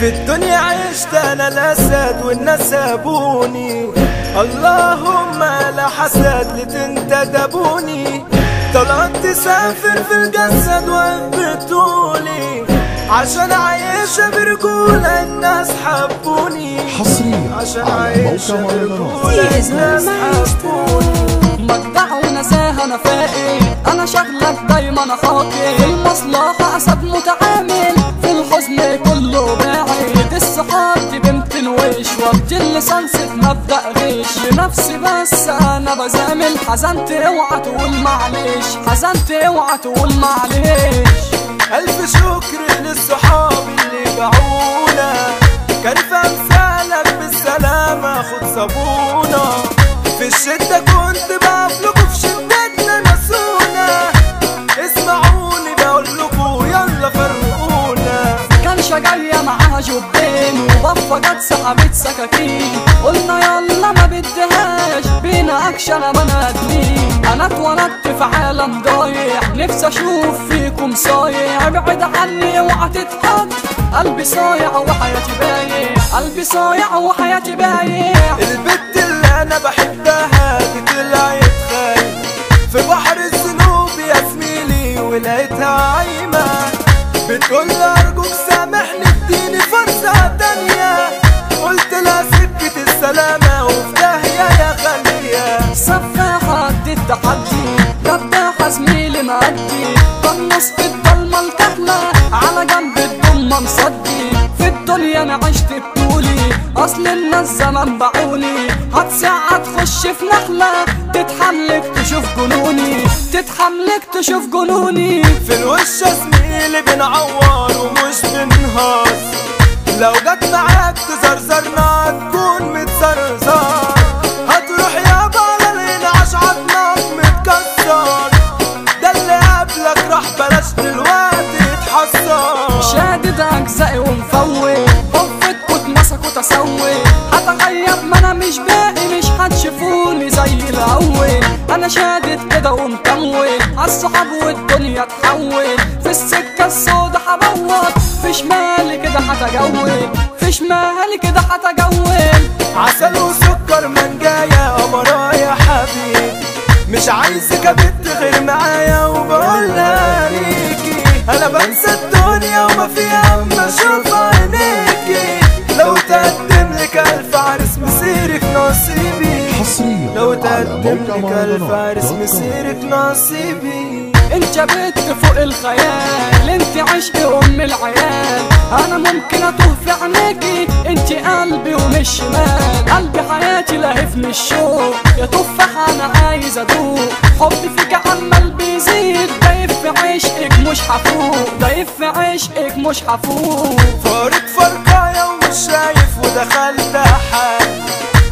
في الدنيا عشت انا الاسد والناس سابوني اللهم لا حسد لتنتدبوني طلعت تسافر في الجسد وقفتولي عشان عايشة برجولة الناس حبوني حصريا عشان على عايشة موقع مهرجانات برجولة الناس حبوني مجدع ونزاهة انا فاقي انا شغلك دايما خاطي في المصلحة اسد متعامل في الحزن كله باعد الصحاب دي بنت الوش وقت اللسان ست مبدأ غش لنفسي بس انا بزامل حزنت اوعى تقول معلش حزنت اوعى تقول معلش ألف شكر للصحاب اللي باعونا كان في أمثالك بالسلامة خد صابونة في الشدة كنت بقفلكوا في شدتنا نسونا اسمعوني بقولكوا يلا فرقونا كان جاية معاها جبين وبفة جت سحبت سكاكين قلنا يلا ما بدهاش بينا اكشن بني ادمين انا اتولدت في عالم ضايع نفسي اشوف فيكم صايع ابعد عني اوعى تتحط قلبي صايع وحياتي بايع قلبي صايع وحياتي بايع البت اللي أنا بحبها دي طلعت خايف في بحر الذنوب يا زميلي ولقيتها عايمة بتقول لي أرجوك سامحني اديني فرصة تانية قلت لها سكة السلامة وفي داهية يا غالية سفاحة قد التحدي دباحة زميلي مأدي قنص في الضلمة الكحلة على جنب الضمة مصدي في الدنيا أنا عشت بطولي أصل الناس زمان باعوني هتساعة تخش في نحلة تتحملك تشوف جنوني تتحملك تشوف جنوني في الوش يا زميلي بنعور ومش بنهاص لو جت معاك تزرزرنا هتكون متزرزر هتروح يابا على الانعاش عضمك متكسر ده اللي قبلك راح بلاش دلوقتي يتحسر شادد اجزائي ومفوت بفت واتمسك وتسوي هتغيب ما انا مش باقي مش هتشوفوني زي الاول انا شادد كده ومكون عالصحاب والدنيا تحول في السكه السودا هبوط في شمالي كده هتجول في شمالي كده هتجول عسل وسكر منجايا قمرا يا حبيبي مش عايزك بنت غير معايا وبقولها ليكي انا بنسى الدنيا وما فيها اما اشوف عينيكي لو تقدم لك الف عرس مسيرك نصيبي حصريا لو على تقدم موقع لك الف مهرجانات عرس دوت كوم. مسيرك نصيبي انت بنت فوق الخيال انت عشق ام العيال انا ممكن اتوه في عينيكي انت قلبي ومش شمال قلبي حياتي لهفني الشوق يا تفاح انا عايز ادوق حبي فيك عمال بيزيد دايب في عشقك مش هفوق دايب في عشقك مش هفوق فارق فرقايا ومش شايف ودخلت حال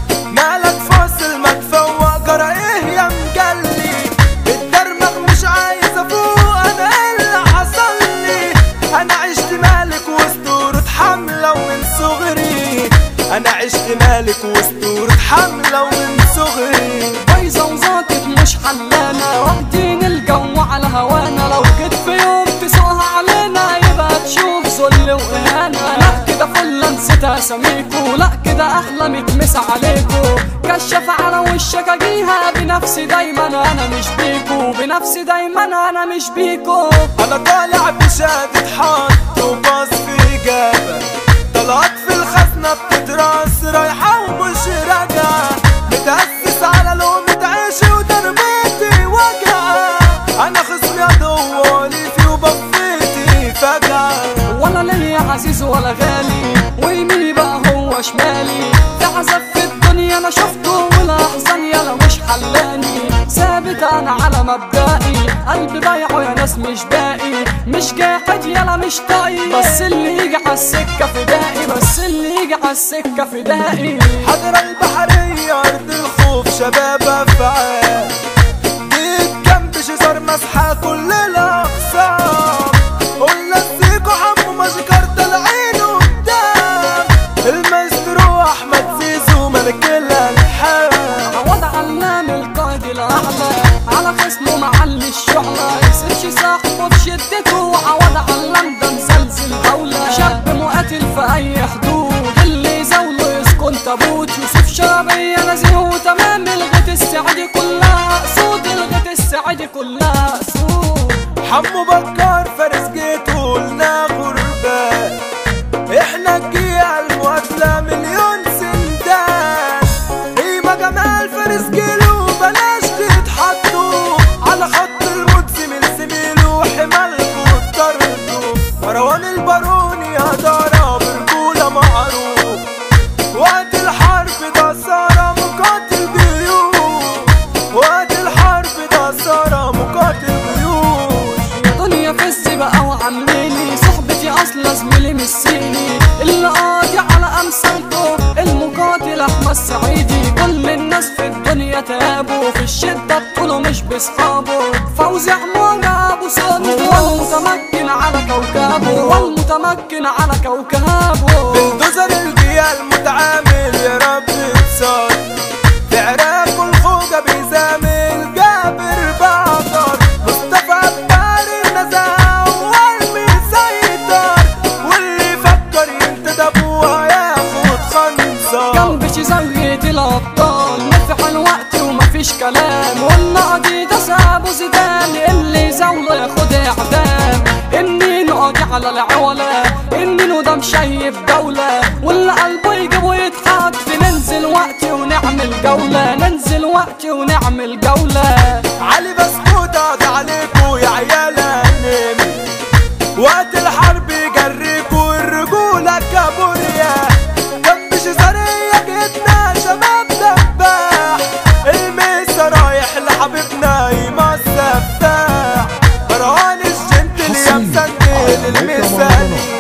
مالك فاصل ما تفوق جرى ايه يا مجلي الدرمغ مش عايز افوق انا ايه اللي حصل لي انا عشت مالك واسطورة حملة ومن صغري انا عشت مالك واسطورة حملة ومن صغري بايظة وذاتك مش حلانة واخدين الجو على هوانا لو جيت في يوم تسوقها علينا يبقى تشوف ذل وإهانة لا كده فل نسيت أساميكو لا كده أحلى متمسى عليكو كشف على وشك أجيها بنفسي دايما أنا مش بيكو بنفسي دايما أنا مش بيكو انا طالع بشهادة حط وباص في اجابة طلعت في الخزنة بتتراس رايحة ومش راجعة متأسس على لقمة عيشي وتربيتي وجعة انا خصمي عدو ليفي وبفيتي فجأة ولا ليا عزيز ولا غالي ويميني بقى هو شمالي في عذاب في الدنيا انا شفته والاحزان يلا مش حلاني ثابت انا على مبدئي قلبي ضايعه يا ناس مش باقي مش جاحد يلا مش طايق بس اللي يجي على السكه فدائي بس اللي يجي على السكه فدائي حضرة البحرية أرض الخوف شباب أفعال ديك جنب شجر مسحة كل الأقسام قلنا السيكو حمو مشكر طالعين قدام المايسترو أحمد زيزو ملك الألحان عوض علام القائد الاعلى على خصمه معلي الشعلة يسيبش صاحبه في شدته عوض علام ده مسلسل دولة شاب مقاتل في اي كلها سوق حمو بكر فارس جيته لنا غربان احنا الجيال مقاتلة مليون سندان قيمة جمال فارس جيله بلاش تتحطوا على خط الموت زميل زميله حمالكوا طردوا مروان الباروني يا دارة برجولة معروف وقت الحرب ده سارة مقاتل جيوش وقت الحرب ده سارة مقاتل جيوش يا دنيا فز بقى وعامليني صحبتي اصلا زميلي مش صيني اللي قاضي على امثالكم المقاتل احمد سعيدي كل الناس في الدنيا تابوا في الشده بطوله مش بصحابه فوزي حمار ابو صلب هو المتمكن على كوكبه هو المتمكن على كوكبه بلدوزر الجيال متعامل يا رب تصار في عراق الخوجة بيزامل جابر بعطر مصطفى عبار النزاهة والمسيطر واللي فكر ينتدب وهياخد خنصر جنب شزاوية الأبطال نفع الوقت ومفيش كلام والنقدي ده سابو زيدان اللي زاوله ياخد إعدام إني نقضي على العولة إني ده مشيب دولة واللي قلبه يجيبه يتحط ننزل وقت ونعمل جولة ننزل وقت ونعمل جولة علي بسكوت قضى عليكوا يا عيال النمي وقت الحرب يجريكوا الرجولة كابوريا جنب شزارية جدنا شباب دباح الميسا رايح لحبيبنا يمس سفاح فرعون الجنتل يا مسندل الميزانية